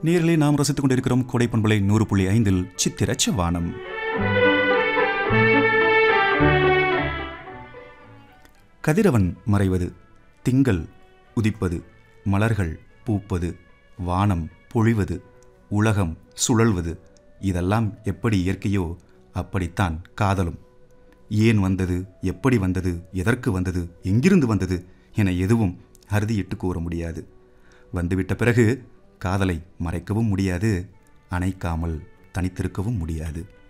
நேரிலே நாம் ரசித்துக் கொண்டிருக்கிறோம் கோடை பண்பலை நூறு புள்ளி ஐந்தில் சித்திரச்ச வானம் கதிரவன் மறைவது திங்கள் உதிப்பது மலர்கள் பூப்பது வானம் பொழிவது உலகம் சுழல்வது இதெல்லாம் எப்படி இயற்கையோ அப்படித்தான் காதலும் ஏன் வந்தது எப்படி வந்தது எதற்கு வந்தது எங்கிருந்து வந்தது என எதுவும் அறுதியிட்டு கூற முடியாது வந்துவிட்ட பிறகு காதலை மறைக்கவும் முடியாது அணைக்காமல் தனித்திருக்கவும் முடியாது